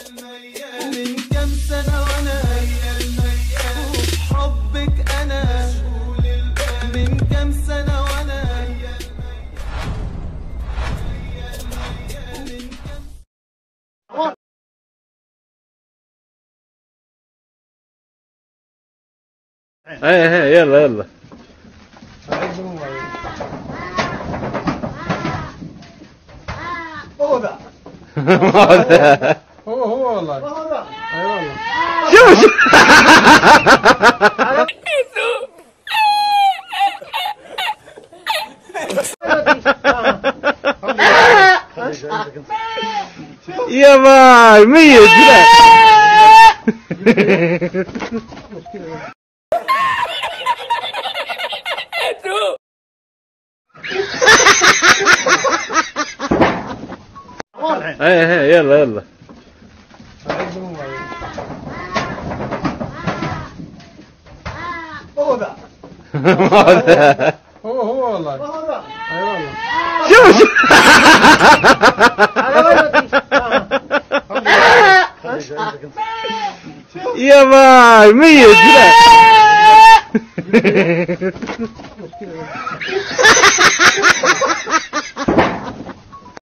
من كام سنة وانا حبك انا من كام سنة وانا من كام ايه ايه يلا يلا هو ده هذا. هو هو والله هو ده اي والله شوف شوف يا باي ميت لا ايه ايه يلا يلا هو ده هذا. هو هو والله هو ده اي والله شوف شوف يا باي ميت لا